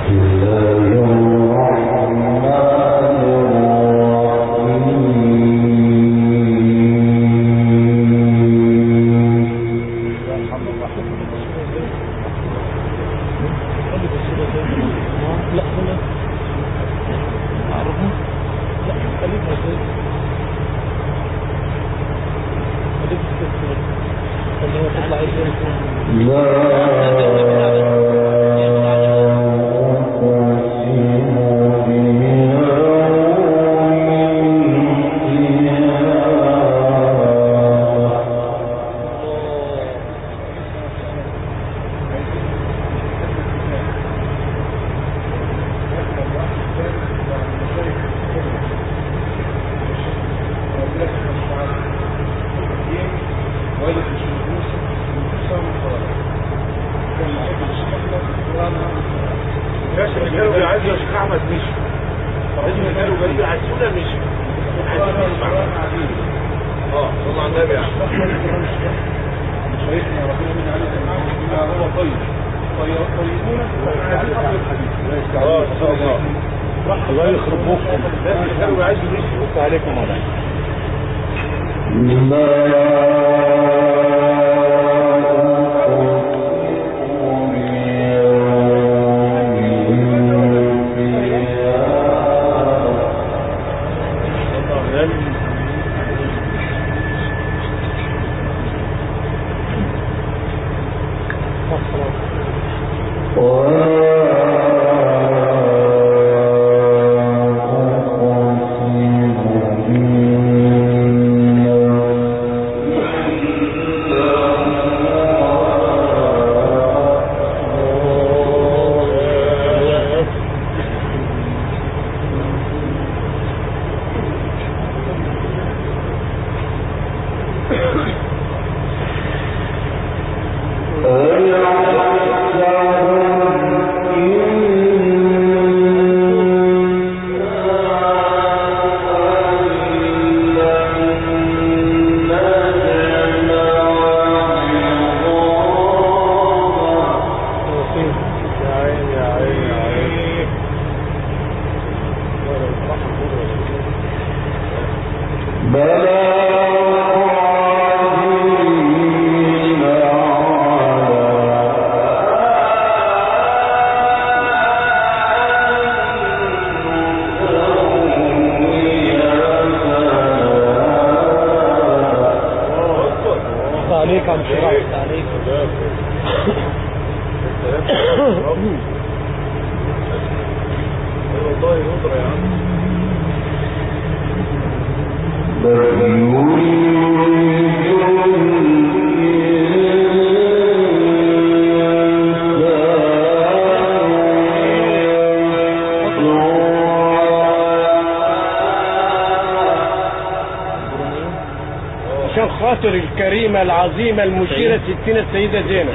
الكريمة العظيمة المشيرة ستين السيدة زينب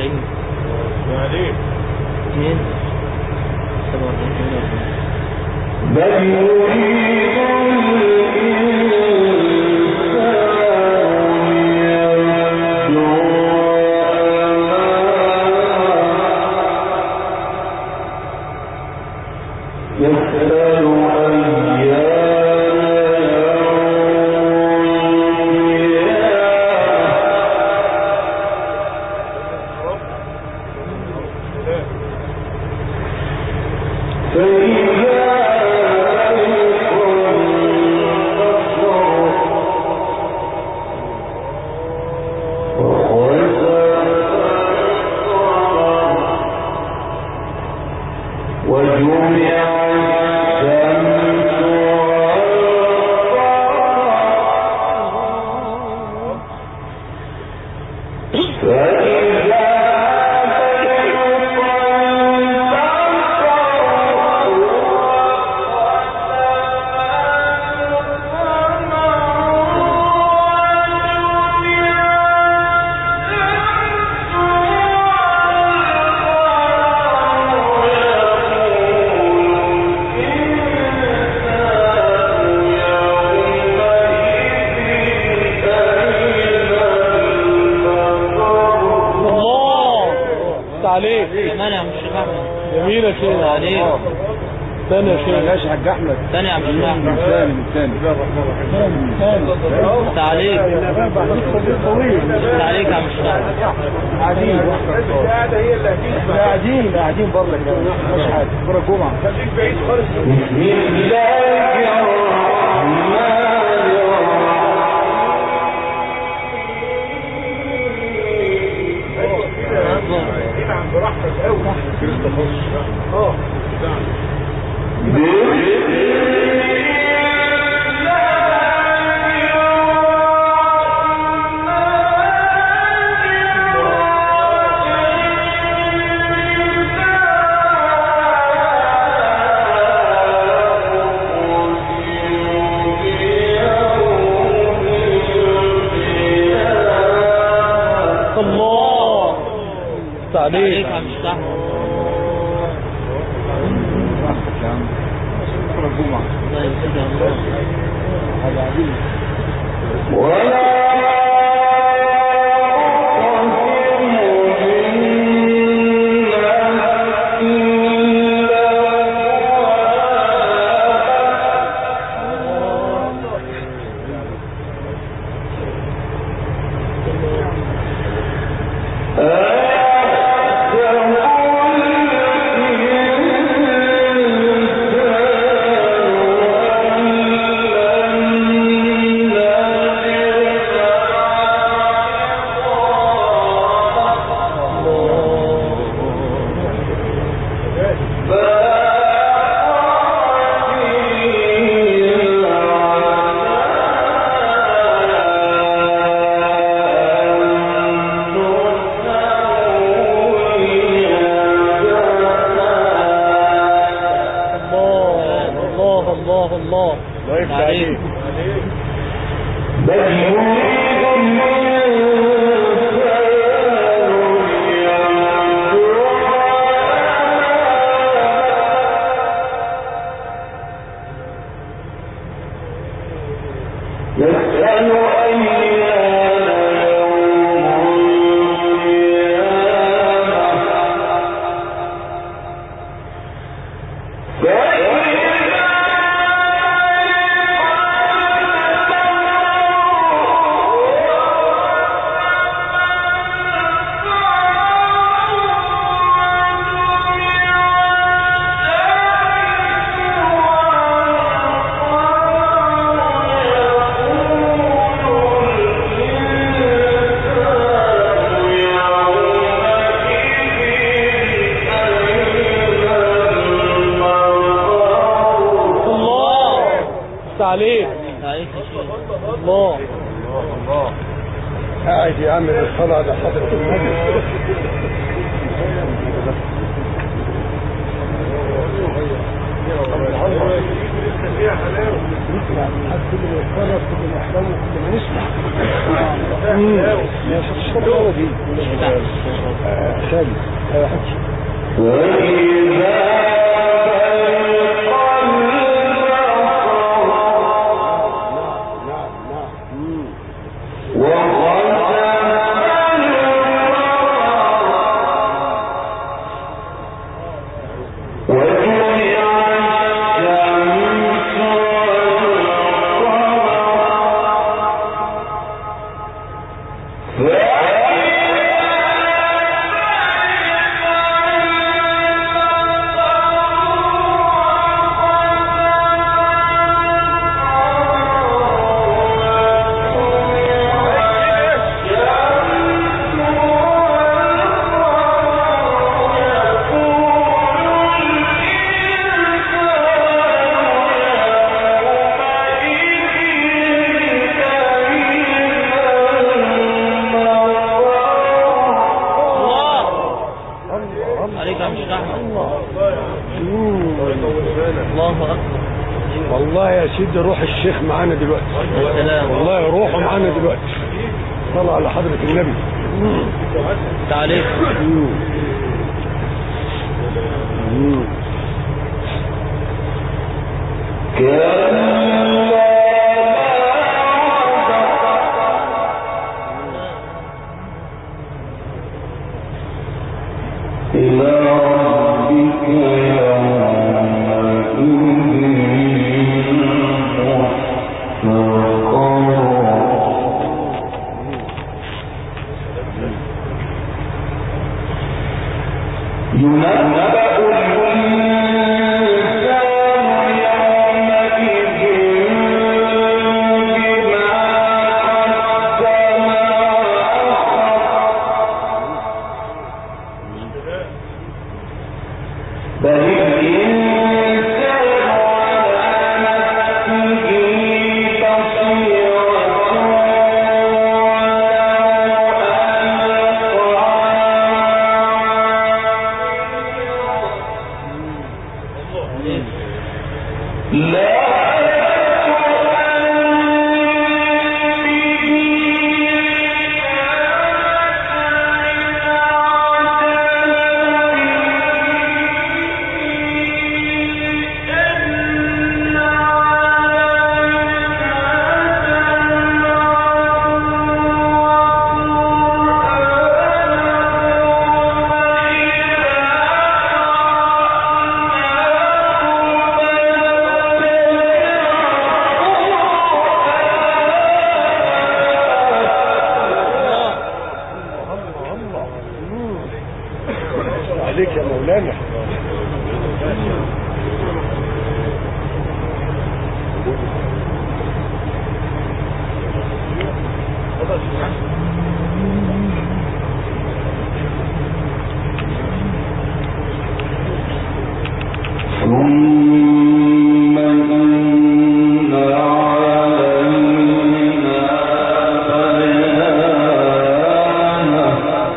بل يريد جميل يا شيخ عليك. ثاني يا شيخ ماشي يا حاج احمد ثاني يا عم الشيخ ثاني من ثاني تعليق طويل تعليق يا عم الشيخ قاعدين قاعدين قاعدين برضك مش حاجه بكره الجمعه الله تعليق تعليق يا عم الشيخ بكره الجمعه الله يزيد الله قاعدين الله الله الله الله الله يفتح عليك الله تعليق تعليق يا شيخ الله قاعد يا عم الصلاة على حضرة النبي يا شيخ الشرطة ولا دي خالد يا حاج الله عليك يا عم الشيخ احمد مم. الله اكبر والله يا سيدي روح الشيخ معانا دلوقتي يا سلام والله روحه معانا دلوقتي صلى على حضرة النبي تعليق مم. مم. إلى ربك الله مم. عليك يا مولانا ثم إن علينا بيانه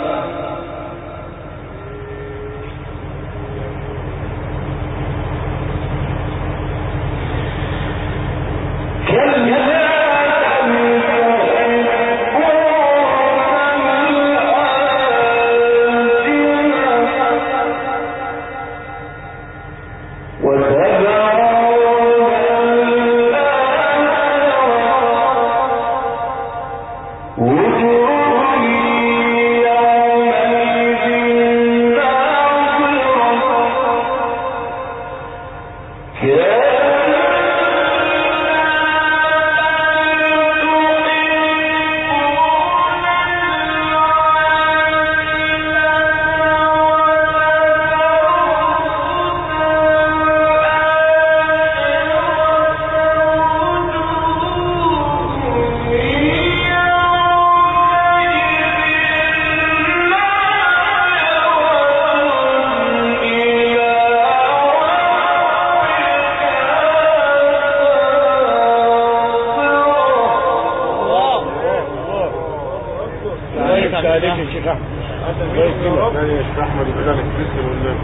عليك عليك عليك يا شيخ احمد الله يكرمك ثانية يا شيخ أحمد بدلك تسلم والنبي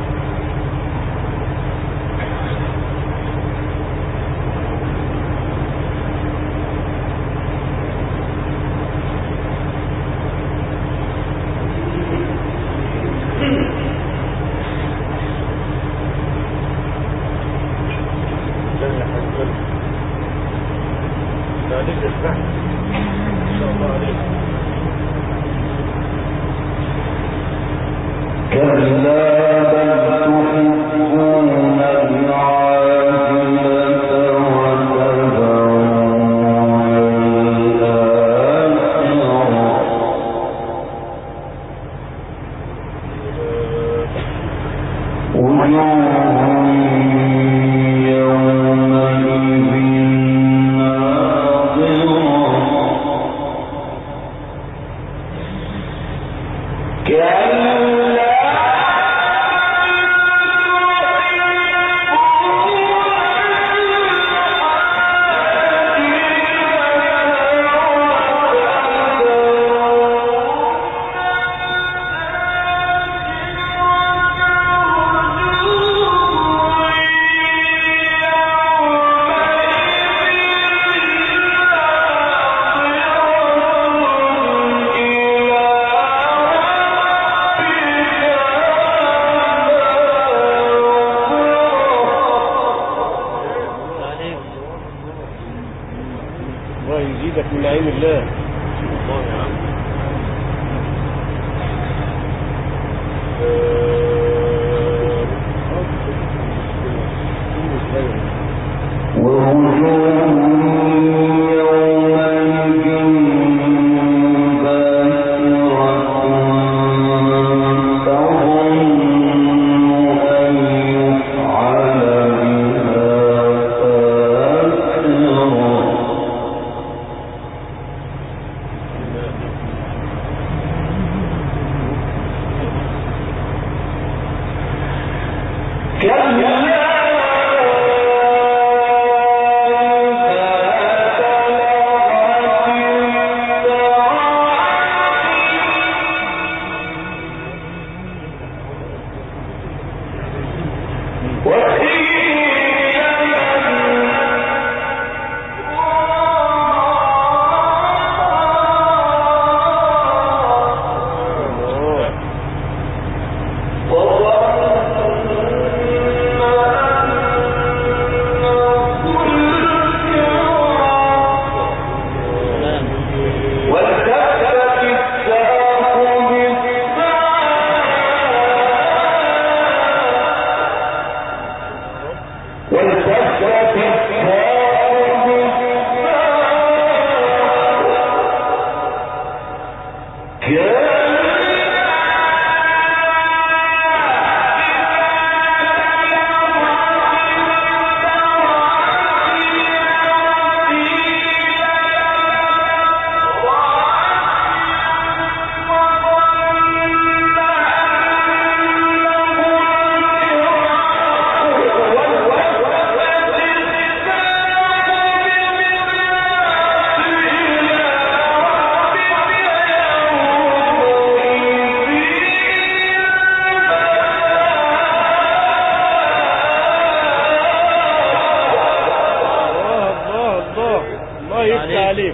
ثانية يا حبيبي عليك يا شيخ أحمد ما شاء الله عليك كلا بل تحبون العاجلة وتذرون الآخرة وجوه يومئذ ناظرة عليك الله يزيدك من نعيم الله الله يا عم الله الله الله يفتح عليك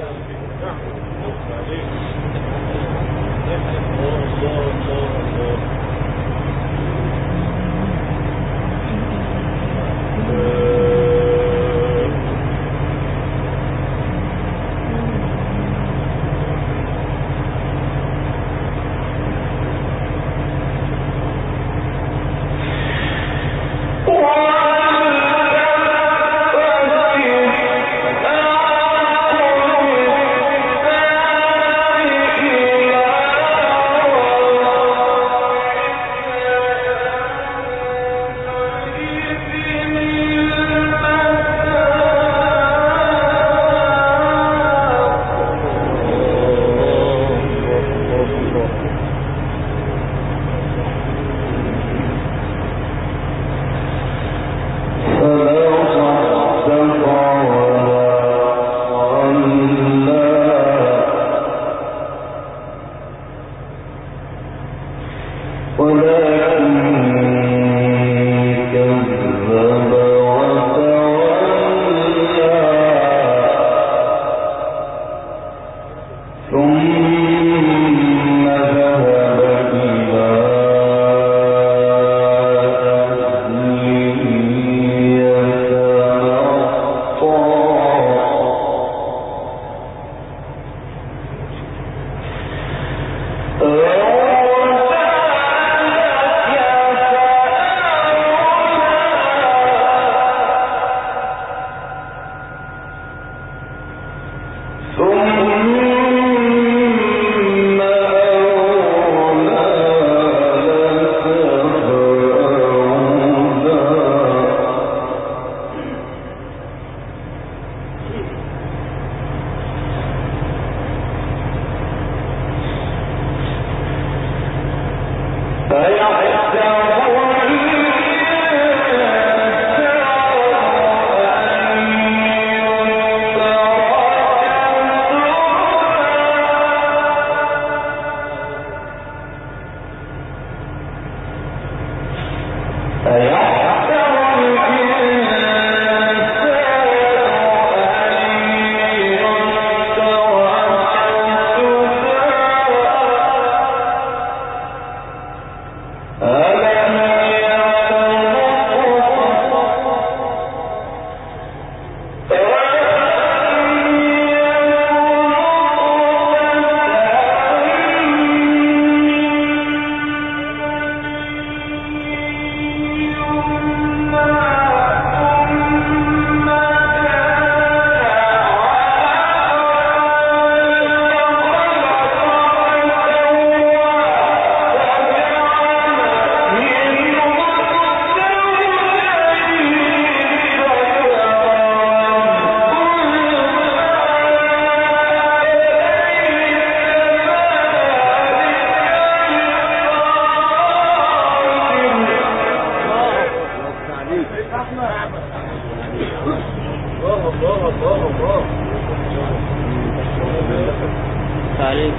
عليك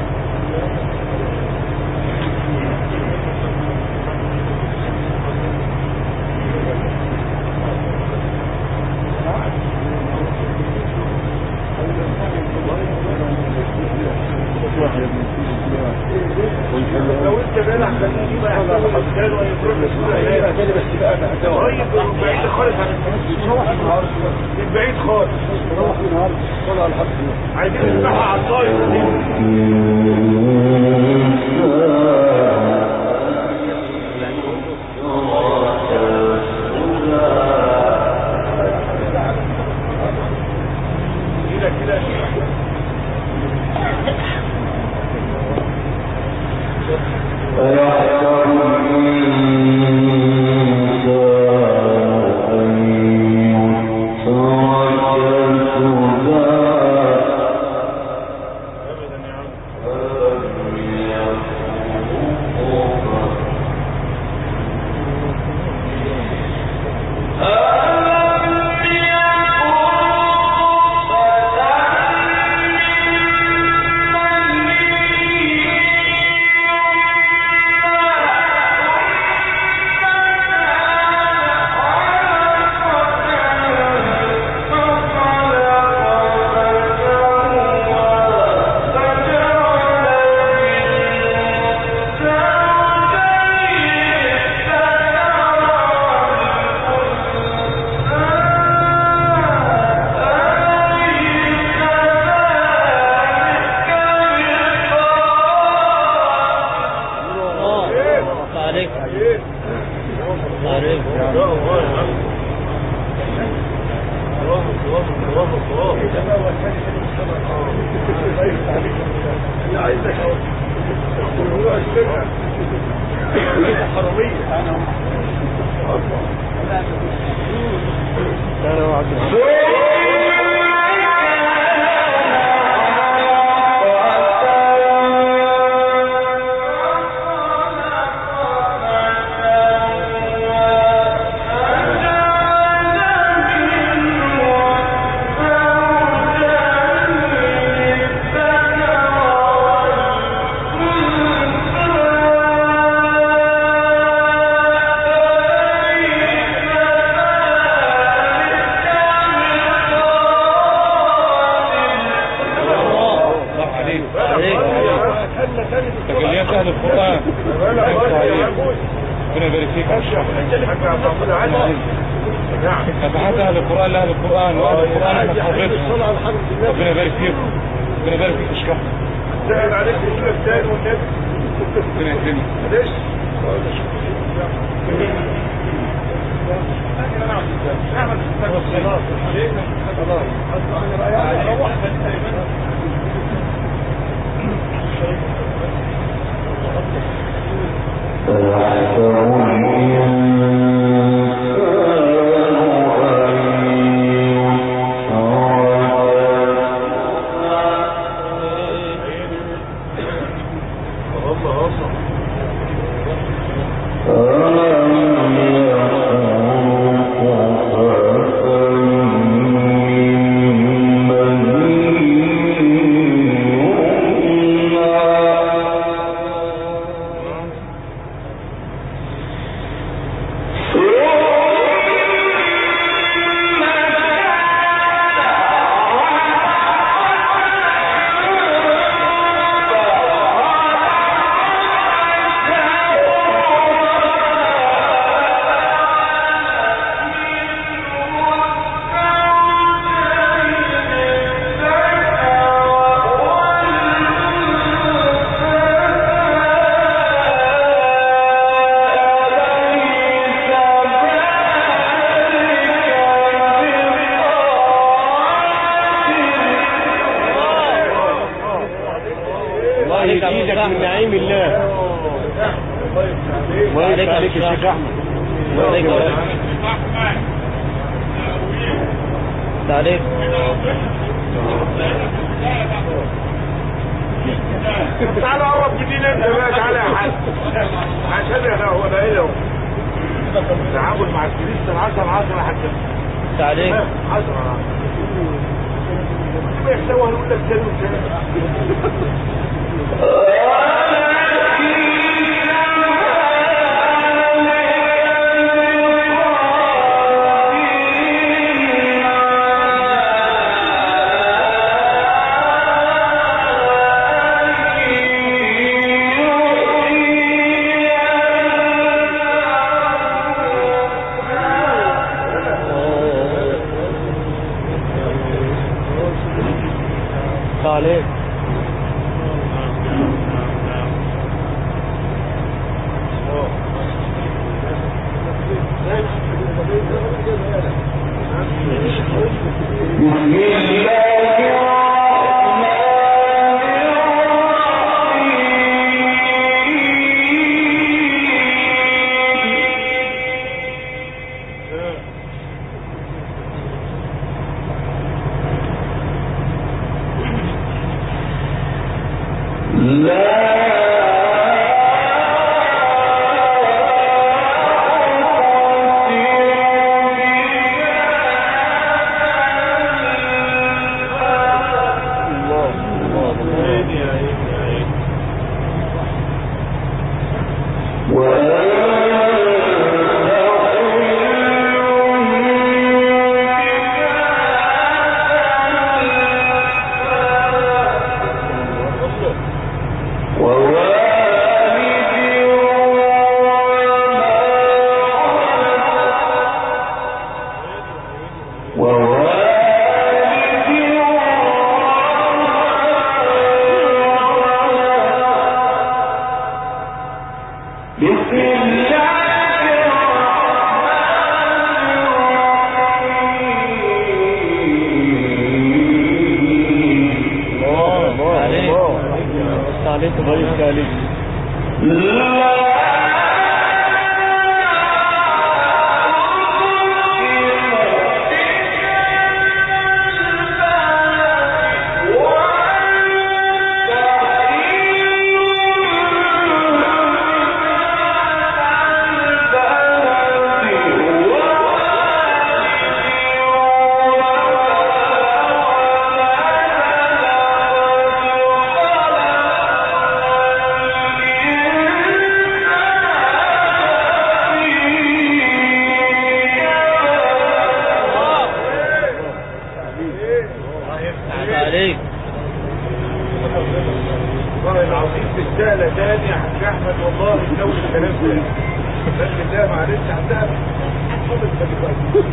خالص عن النهارده من بعيد خالص روح النهارده صلى على حضرة النبي عايزين نسمعها على الطايف كده كده ابدا يا عم الله عليك ايه عليك يا الله يا عم الله الله الله الله عايزك الموضوع الشركة حرامية انا وعد النبي. الله عليك عليك تجليات اهل القران ربنا يبارك فيك يا شيخ فتحات اهل القران لاهل القران واهل القران احنا صلى حضرتهم على حضرة النبي ربنا يبارك فيكم ربنا يبارك فيك يا شيخ سهل عليك يجيلك تاني والنبي ربنا يكرمك ليش؟ الله الله الله عليك يا أبو يزيدك زحمة. من نعيم الله الله عليك يفتح يا عليك يا أبو شيخ احمد عليك يا أبو عليك تعالى قرب جديد انت بقى تعالى يا حاج عشان انا هو ده ايه هو تعامل مع الكريستال 10 10 حتى عليك 10 ما يحتوى هنقول لك تاني وتاني عليك بسم الله بسم الله الله عليك. الله بس عليك ضيف عليك عليك والله العظيم بالسهلة تاني يا حاج احمد والله جو الكلام ده بس بالله معلش عندها خالص ما دلوقتي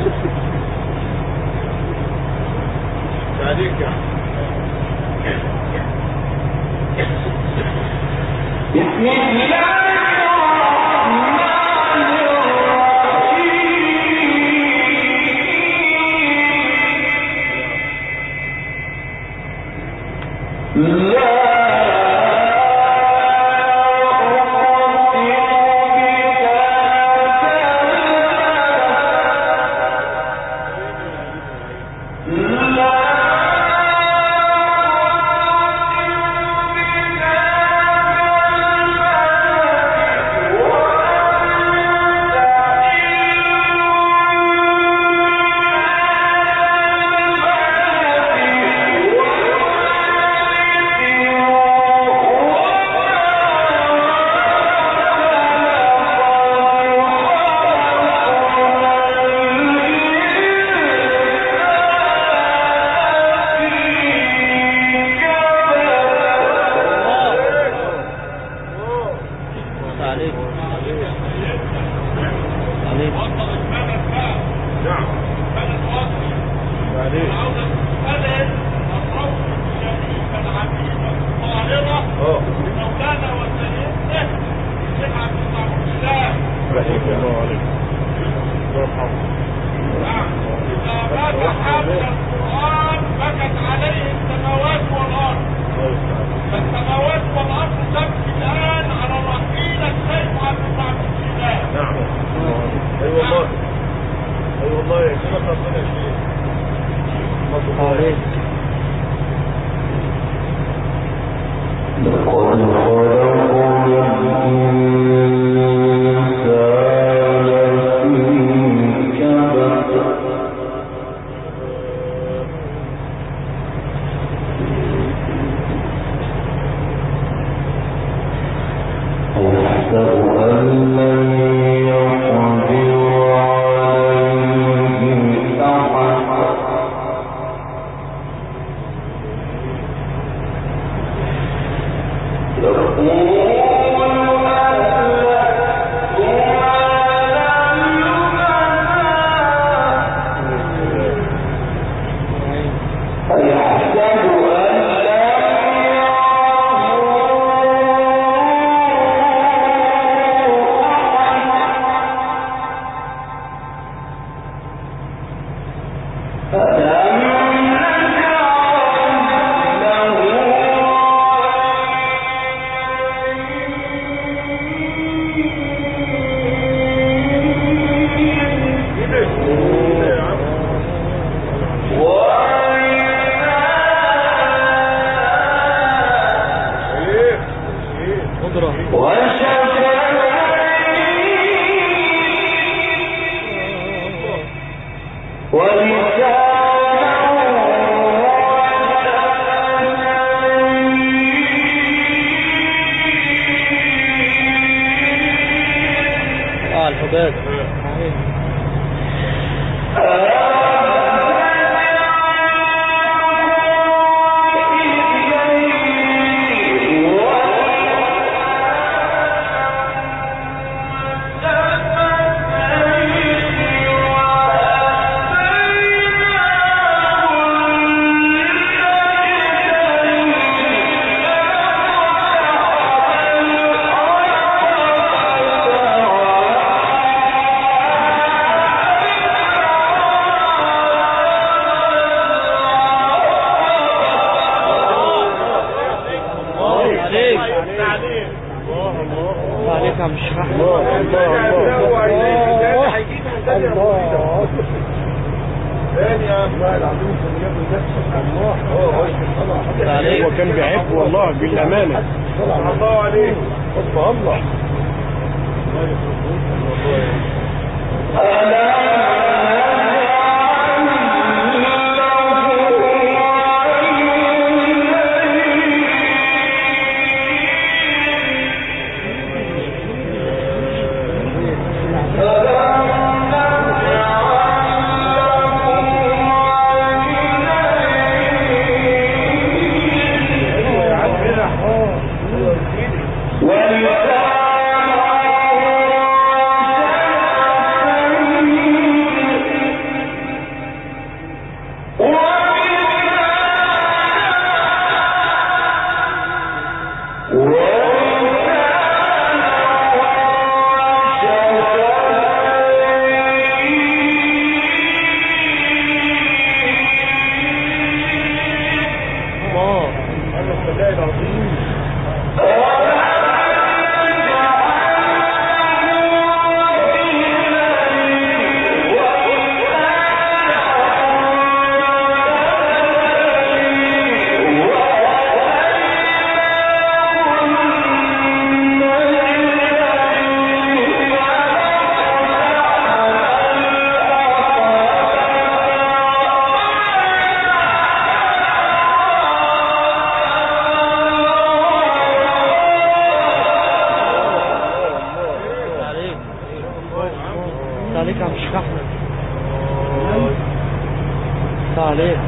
عليك يا عم بسم الله عليك عليك نعم عليك اه رحمة الله عليك الله يرحمه القرآن بكت عليه السماوات والأرض الله يستعان فالسماوات والأرض تبكي الآن على الرحيل الشيخ عبد الله الجيلاني نعم اي والله اي والله يا شيخ ربنا يشفيك عليك لقد خلقنا الإنسان في كبد أيحسب أن لن يقدر عليه أحد يقول قدرة اه الحباب صحيح عليك عليك يا عم الشيخ احمد الله الله الله والله العظيم كان جاب نفسه الله عليك. هو كان بيحب والله بالامانه الله عليه حب الله الله عليك عليك يا عم الشيخ احمد عليك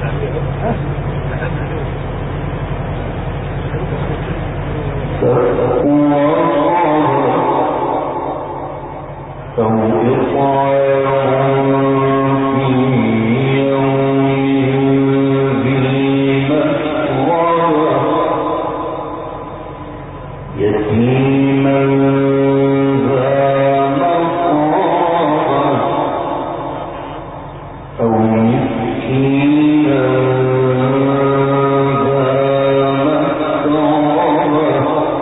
يتيما ذا مقربة أو مسكينا ذا مقربة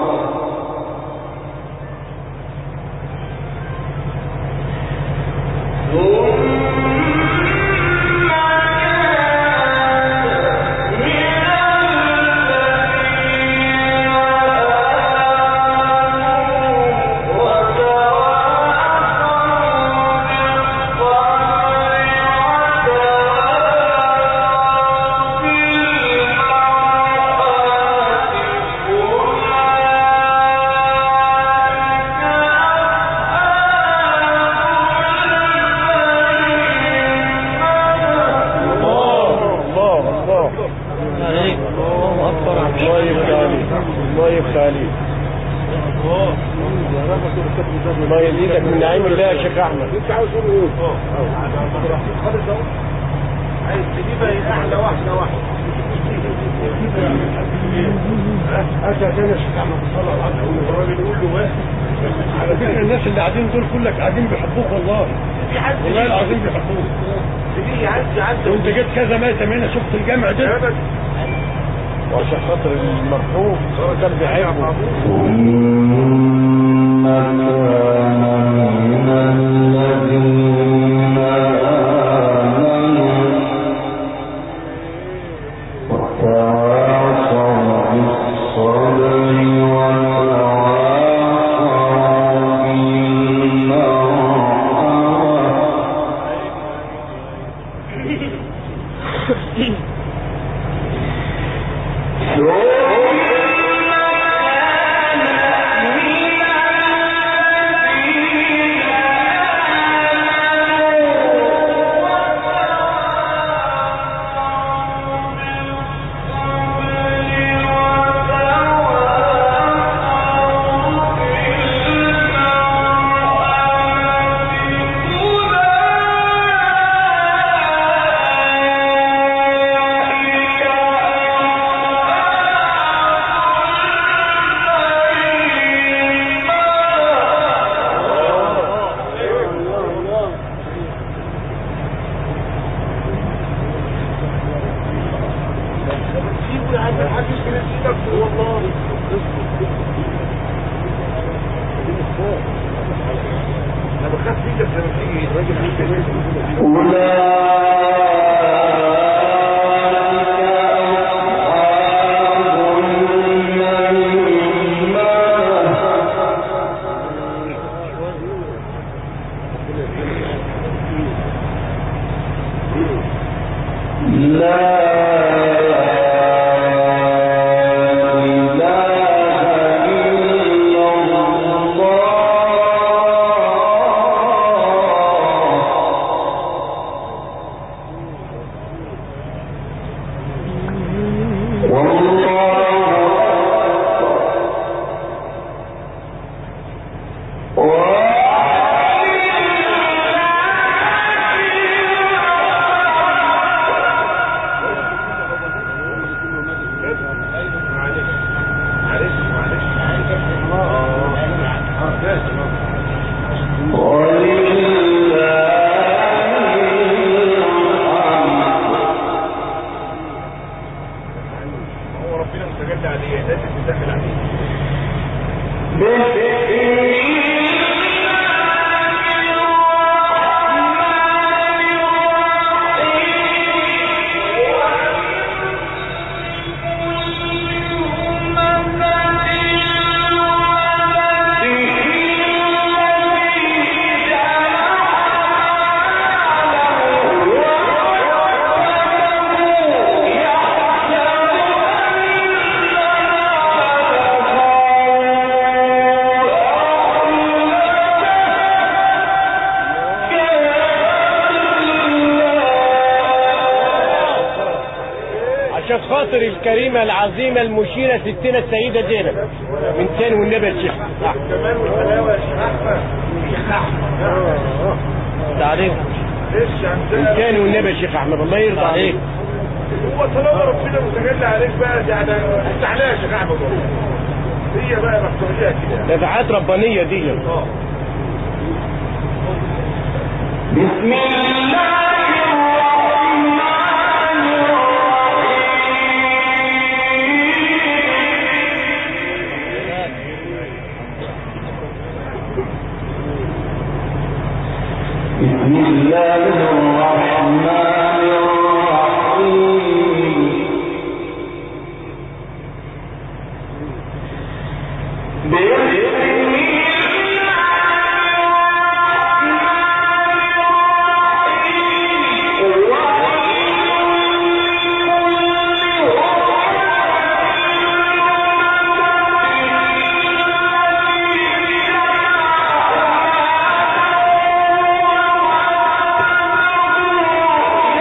الله الله الله عليك الله اكبر يا عم الشيخ الله يفتح عليك الله يفتح عليك الله يزيدك من نعيم الله يا شيخ احمد انت عاوز تقول ايه؟ عايز تجيبها احلى واحده واحده أتى تاني الشيخ أحمد صلى الله عليه وسلم الراجل يقول له واحد على فكرة الناس اللي قاعدين دول كلك قاعدين بيحبوك والله في حد والله العظيم بيحبوك تيجي يعدي عدى وانت جيت كذا ميتم هنا شفت الجامع ده ابدا وعشان خاطر المرحوم كان بيحبه ثم كان من الذين آمنوا وتواصوا بالصبر وتواصوا بالمرحمة سيبوا يا عم الحاج يشتري نفسه والله انا بخاف منك لما تيجي راجل معلش معلش معلش اه لازم هو ربنا مستجد عليه لازم تدخل عليه عشان خاطر الكريمة العظيمة المشيرة ستنا السيدة زينب من تاني والنبي الشيخ صح الجمال والحلاوه يا شيخ احمد شيخ احمد تعليم ليش من عندنا تاني والنبي الشيخ احمد الله يرضى عليك هو طالما ربنا متجلى عليك بقى يعني افتح لها يا شيخ احمد والله. هي بقى مفتوحيه كده نفعات ربانية دي اه بسم الله بسم الله الرحمن الرحيم بسم الله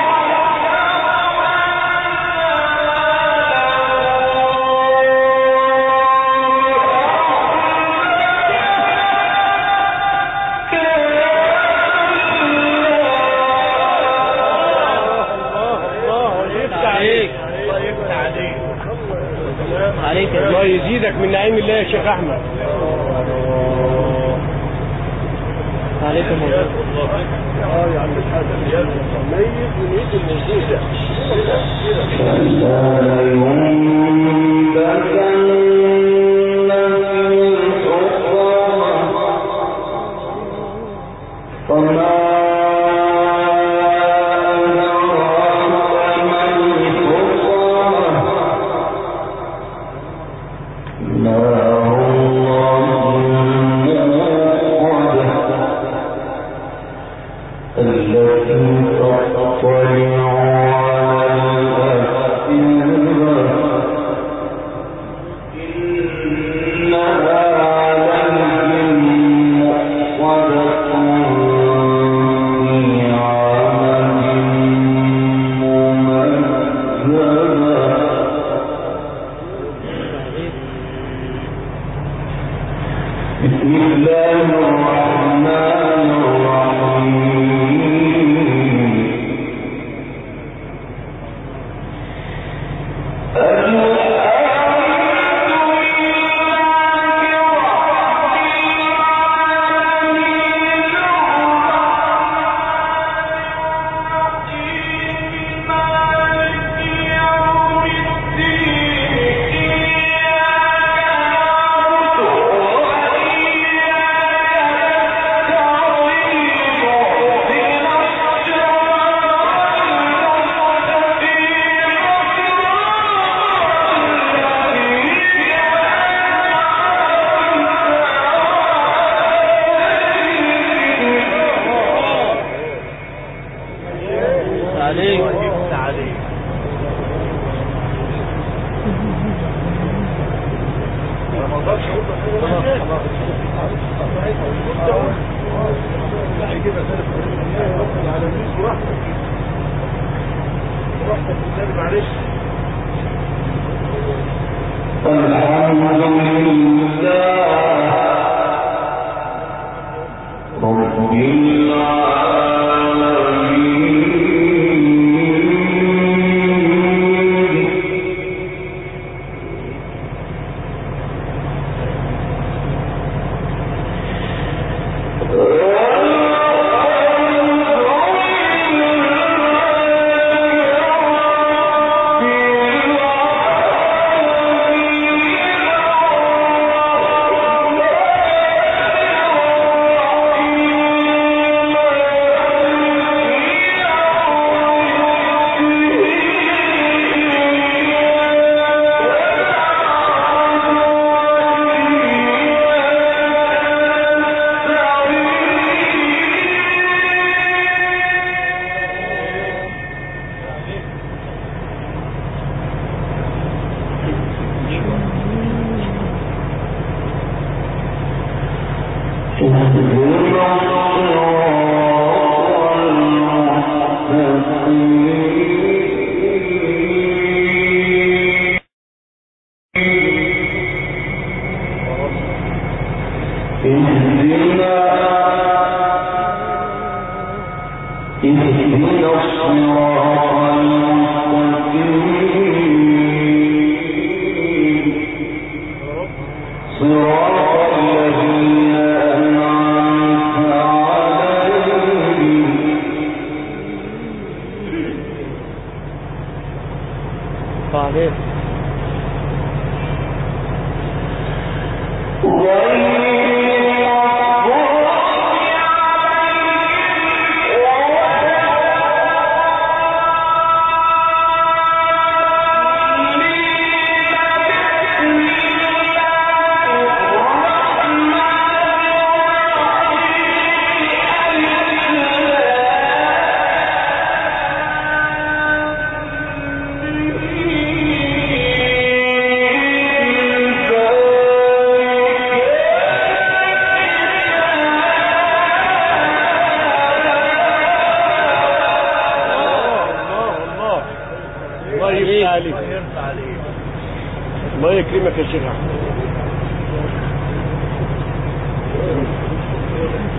لك من نعيم الله يا شيخ احمد عليكم الله اه يا عم الحاج ميت ونيت الموجودة كلا لينبذن في الحطمة وما أدراك ما الحطمة نار الله الموقدة التي تطلع على الأفئدة إنها عليهم مؤصدة في عمد ممددة بسم الله الرحمن الرحيم عليك عليك انا ما اقدرش اقول معلش الحمد لله رب العالمين اهدنا الصراط المستقيم صراط الذين أنعمت عليهم عليك الله الله يفتح عليك الله يكرمك يا شيخ احمد